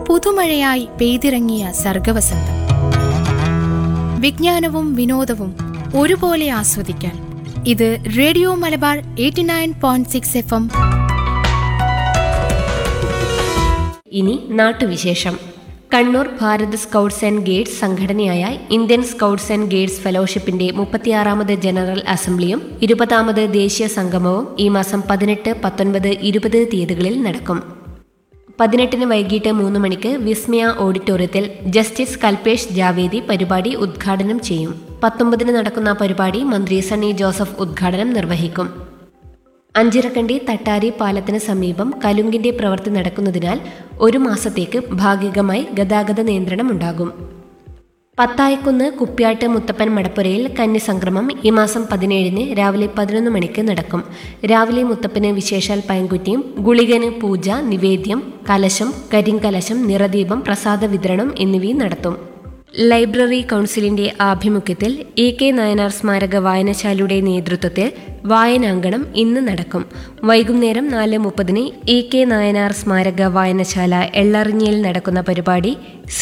പുതുമഴയായി പെയ്തിറങ്ങിയ സർഗവസന്തം വിജ്ഞാനവും വിനോദവും ഒരുപോലെ ആസ്വദിക്കാൻ ഇത് radio Malabar eighty nine point six F M ഇനി നാട്ടുവിശേഷം Kannur Bharat scouts and guides സംഘടനയായ ഇന്ത്യൻ സ്കൗട്ട്സ് ആൻഡ് ഗൈഡ്സ് ഫെലോഷിപ്പിന്റെ മുപ്പത്തിയാറാമത് ജനറൽ അസംബ്ലിയും ഇരുപതാമത് ദേശീയ സംഗമവും ഈ മാസം പതിനെട്ട് പത്തൊൻപത് ഇരുപത് തീയതികളിൽ നടക്കും പതിനെട്ടിന് വൈകിട്ട് മൂന്ന് മണിക്ക് വിസ്മയ ഓഡിറ്റോറിയത്തിൽ ജസ്റ്റിസ് കൽപേഷ് ജാവേദി പരിപാടി ഉദ്ഘാടനം ചെയ്യും പത്തൊമ്പതിന് നടക്കുന്ന പരിപാടി മന്ത്രി സണ്ണി ജോസഫ് ഉദ്ഘാടനം നിർവഹിക്കും അഞ്ചിറക്കണ്ടി തട്ടാരി പാലത്തിന് സമീപം കലുങ്കിന്റെ പ്രവൃത്തി നടക്കുന്നതിനാൽ ഒരു മാസത്തേക്ക് ഭാഗികമായി ഗതാഗത നിയന്ത്രണം ഉണ്ടാകും പത്തായക്കുന്ന് കുപ്യാട്ട് മുത്തപ്പൻ മടപ്പുരയിൽ കന്യസംക്രമം ഈ മാസം പതിനേഴിന് രാവിലെ പതിനൊന്ന് മണിക്ക് നടക്കും രാവിലെ മുത്തപ്പന് വിശേഷാൽ പയൻകുറ്റിയും ഗുളികന് പൂജ നിവേദ്യം കലശം കരിങ്കലശം നിറദീപം പ്രസാദ വിതരണം എന്നിവയും നടത്തും ലൈബ്രറി കൗൺസിലിന്റെ ആഭിമുഖ്യത്തിൽ എ കെ നായനാർ സ്മാരക വായനശാലയുടെ നേതൃത്വത്തിൽ വായനാങ്കണം ഇന്ന് നടക്കും വൈകുന്നേരം നാല് മുപ്പതിന് എ കെ നായനാർ സ്മാരക വായനശാല എള്ളറിഞ്ഞിയിൽ നടക്കുന്ന പരിപാടി